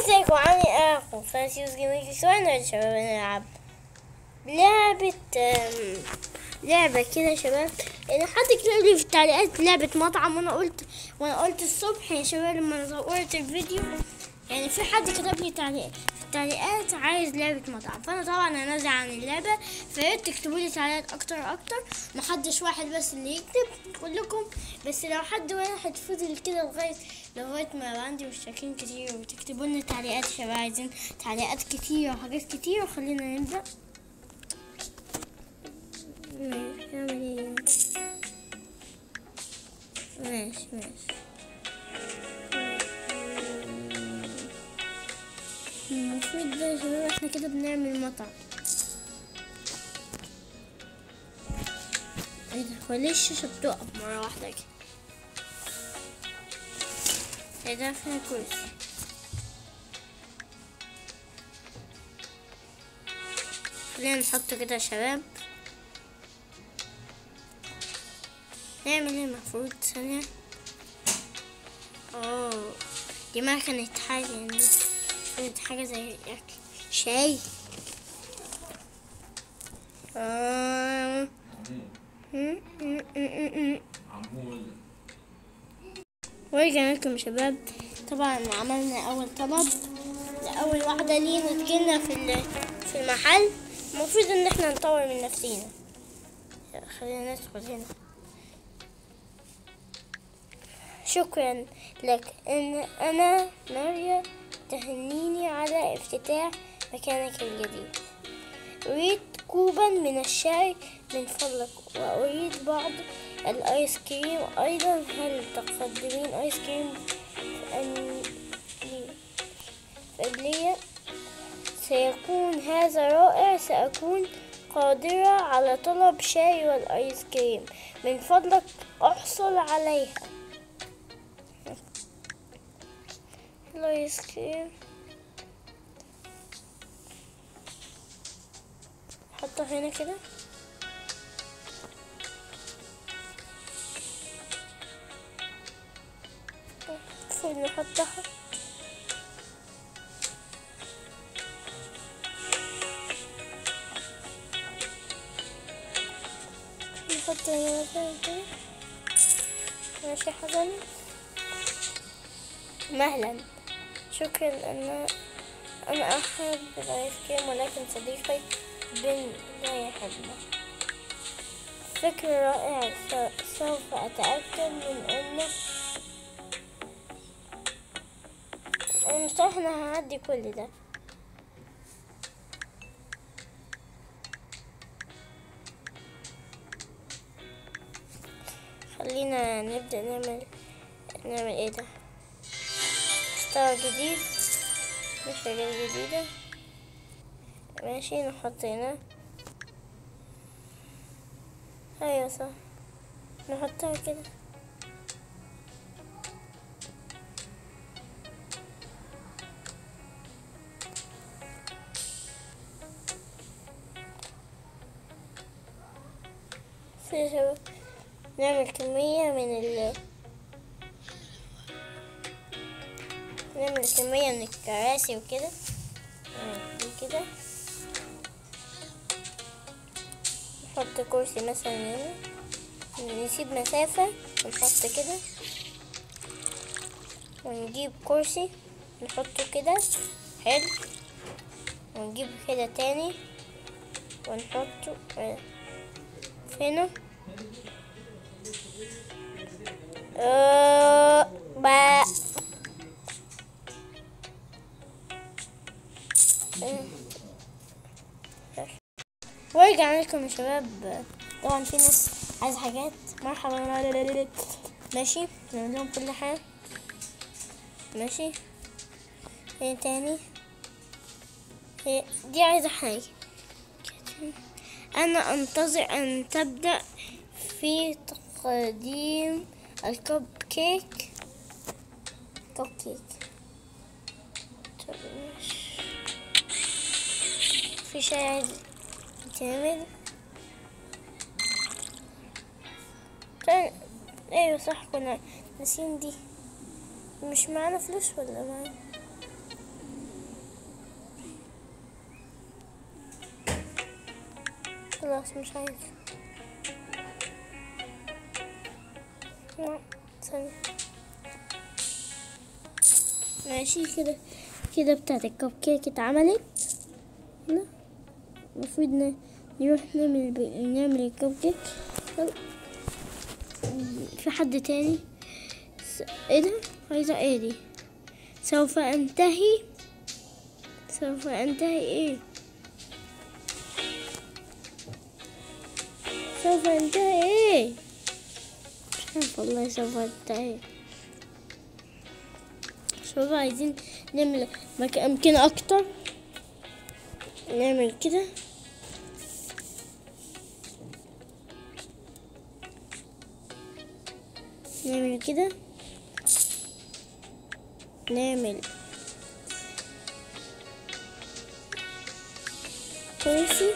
ازيكم عاملين ايه اخو فانسيوس جيمنج سوانا يا شباب نلعب لعبة أم، لعبة كده يا شباب يعني حد كتب لي في التعليقات لعبة مطعم وانا قلت وانا قلت الصبح يا شباب لما صورت الفيديو يعني في حد كتب لي تعليق في التعليقات عايز لعبة مطعم فانا طبعا هنزل عن اللعبة فياريت تكتبوا لي تعليقات اكتر اكتر محدش واحد بس اللي يكتب كلكم بس لو حد واحد فضل كده لغاية لغاية ما يبقى عندي مشتركين كتير وتكتبوا لنا تعليقات يا شباب عايزين تعليقات كتير وحاجات كتير وخلينا نبدأ ماشي نعمل ايه ماشي ماشي المفروض ده يا شباب احنا كده بنعمل مطعم ايه ده هو ليه الشاشة بتقف مرة واحدة كده ايه ده فيها كرسي خلينا نحط كده يا شباب نعمل ايه المفروض ثانية اوه دي ما كانت حاجة يعني كانت حاجة زي أكل شاي آه. م- م- م- م- عمول ورجعنا لكم يا شباب طبعا عملنا اول طلب اول واحدة لينا تجينا في ال- في المحل المفروض ان احنا نطور من نفسينا خلينا ندخل هنا شكرا لك ان انا ماريا تهنيني على افتتاح مكانك الجديد أريد كوبا من الشاي من فضلك وأريد بعض الآيس كريم أيضا هل تقدمين آيس كريم فعليا سيكون هذا رائع سأكون قادرة على طلب شاي والآيس كريم من فضلك أحصل عليها الآيس كريم حطه هنا كده المفروض نحطها نحط هنا مثلا كده ماشي حسن مهلا شكرا أن أنا أحب الآيس كريم ولكن صديقي بن لا يحبه فكرة رائعة س- سوف أتأكد من أنه أنا مش عارفة أنا هعدي كل ده خلينا نبدأ نعمل نعمل ايه ده ستار جديد مش حاجة جديدة ماشي نحط هنا ايوه صح نحطها كده في شباب نعمل كمية من ال نعمل كمية من الكراسي وكده نعمل دي كده نحط كرسي مثلا هنا نسيب مسافة ونحط كده ونجيب كرسي نحطه كده حلو ونجيب كده تاني ونحطه آه، هنا آه، بقى ورجعنا لكم يا شباب طبعا في ناس عايز حاجات مرحبا ماشي نعمل لهم كل حاجة ماشي ايه تاني إيه دي عايزة حاجة أنا أنتظر أن تبدأ في تقديم الكب كيك كب كيك طب ماشي. في شاي عايز يتعمل طيب ايوه صح كنا ناسيين دي مش معانا فلوس ولا معانا خلاص مش عايز لا ثانية ماشي كده كده بتاعت الكب كيك اتعملت هنا المفروض ن- نروح نعمل ب... نعمل الكب كيك يلا. في حد تاني س... ايه ده عايزة ايه دي سوف انتهي سوف انتهي ايه سوف انتهي ايه مش عارف والله سوف انتهي شباب عايزين نعمل مك- أمكنة أكتر نعمل كده نعمل كده نعمل كرسي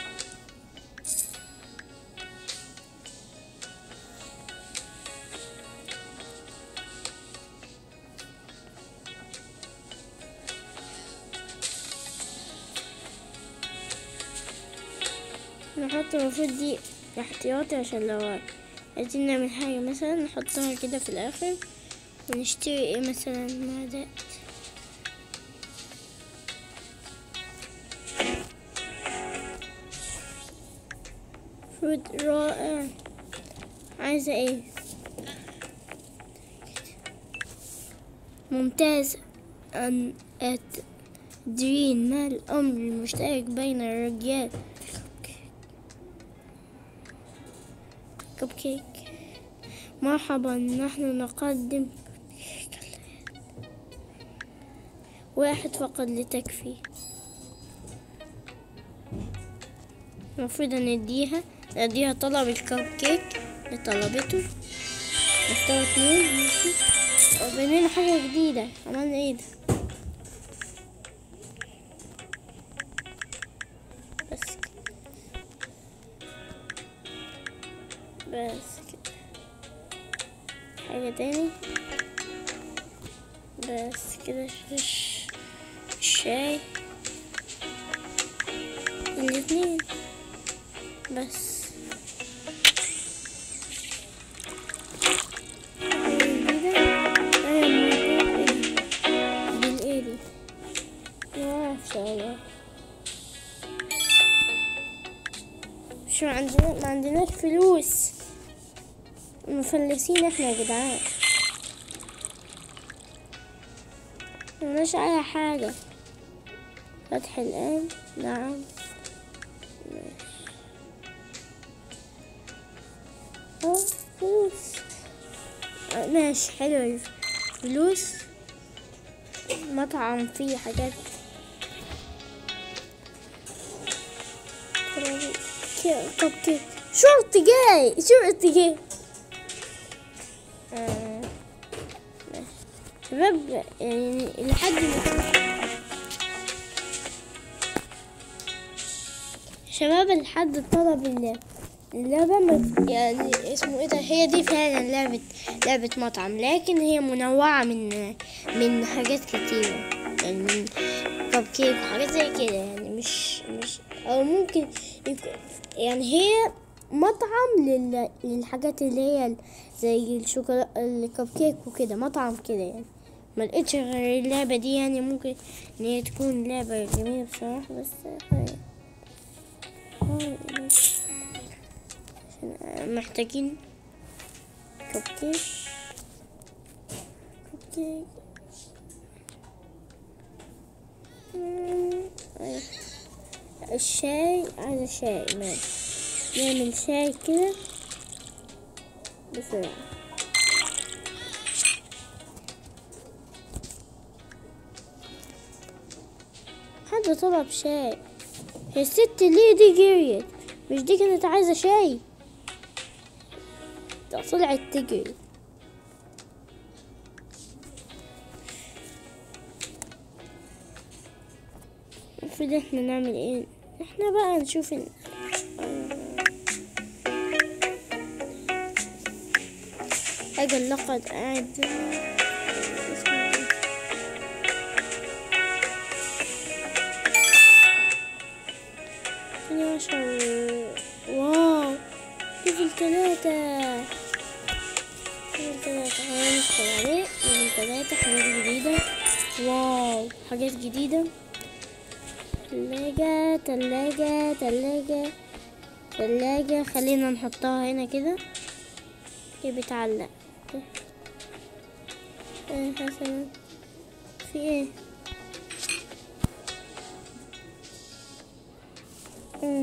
نحط المفروض دي احتياطي عشان لو عايزين نعمل حاجة مثلا نحطها كده في الآخر ونشتري ايه مثلا معدات فود رائع عايزة ايه ممتاز أن أتدرين ما الأمر المشترك بين الرجال كب كيك مرحبا نحن نقدم واحد فقط لتكفي المفروض نديها نديها طلب الكب كيك اللي طلبته مستوى اتنين ماشي وبنينا حاجة جديدة عملنا ايه ده بس كده بس كده حاجة تاني بس كده الش- الشاي الاتنين بس حاجة جديدة أيوة موجود ايه دي دي الايه دي ما شاء الله شو عندنا ما عندناش فلوس مفلسين احنا يا جدعان ملناش اي حاجة فتح الان نعم ماشي اه فلوس آه، ماشي حلو فلوس مطعم فيه حاجات كب كيك شرطي جاي شرطي جاي آه، ماشي. شباب يعني لحد ما شباب لحد طلب ال- اللعبة ما- يعني اسمه ايه ده هي دي فعلا لعبة لعبة مطعم لكن هي منوعة من من حاجات كتيرة يعني من كب كيك وحاجات زي كده يعني مش مش او ممكن يكون يعني هي مطعم لل... للحاجات اللي هي زي الشوكولاته الكب كيك وكده مطعم كده يعني ما لقيتش غير اللعبة دي يعني ممكن ان هي تكون لعبة جميلة بصراحة بس هاي هاي عشان محتاجين كب كيك كب كيك مم، أيوة. الشاي عايزة شاي ماشي نعمل شاي كده بسرعة حد طلب شاي هي الست ليه دي جريت مش دي كانت عايزة شاي ده طلعت تجري المفروض احنا نعمل ايه احنا بقى نشوف ال... أجل لقد قاعد اسمه إيه؟ ثانية عشر ليفل ثلاثة ليفل ثلاثة هندخل عليه ليفل ثلاثة حاجات جديدة واو حاجات جديدة تلاجة تلاجة تلاجة تلاجة خلينا نحطها هنا كده كده بتعلق ايه مثلا في ايه مم.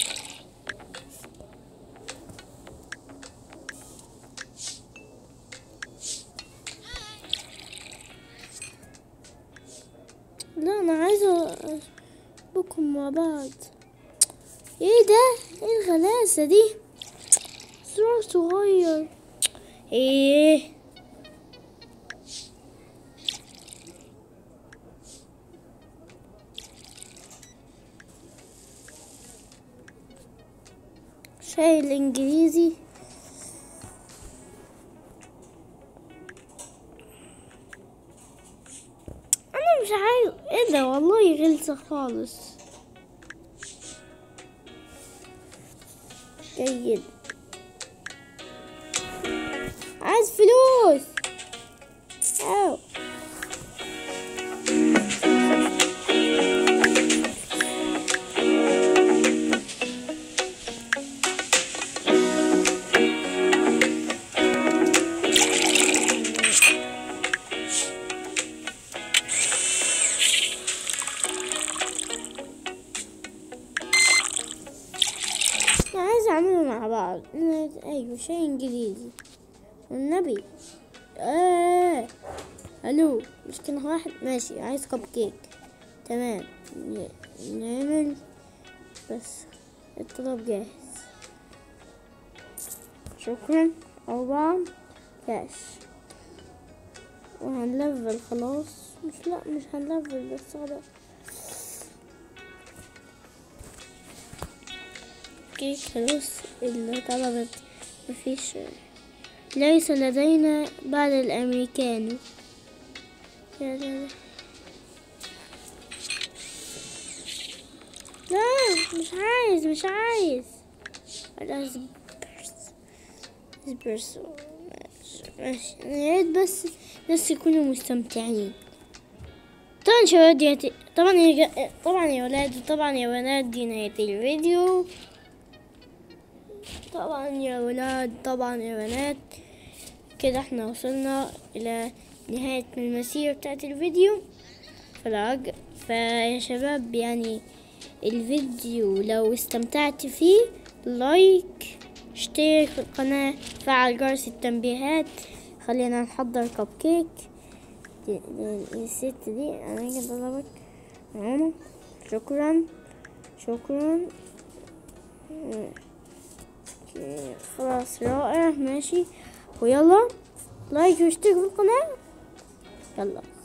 لا انا عايزه بكم مع بعض ايه ده ايه الغلاسه دي زرار صغير ايه شاي الانجليزي انا مش عايز ايه ده والله غلسة خالص جيد عايز فلوس أو. أنا عايز اعمله مع بعض أنا- ايوه شيء انجليزي والنبي آه. الو مش كان واحد ماشي عايز كب كيك تمام ن- نعمل بس الطلب جاهز شكرا أربعة كاش وهنلفل خلاص مش لا مش هنلفل بس خلاص كيك خلاص اللي طلبت مفيش ليس لدينا بعد الأمريكانو لا لا لا لا مش عايز مش عايز عايز برس برس ماشي ماشي يا ريت بس بس يكونوا مستمتعين طبعا شباب دي هت... طبعا يا ج... طبعا يا ولاد طبعا يا بنات دي نهاية الفيديو طبعا يا ولاد طبعا يا بنات كده احنا وصلنا الى نهاية المسيرة بتاعت الفيديو فلاج فيا شباب يعني الفيديو لو استمتعت فيه لايك اشترك في القناة فعل جرس التنبيهات خلينا نحضر كب كيك دي- دي- الست دي انا كده طلبك معانا شكرا شكرا اوكي، خلاص رائع ماشي ويلا لايك واشترك في القناة يلا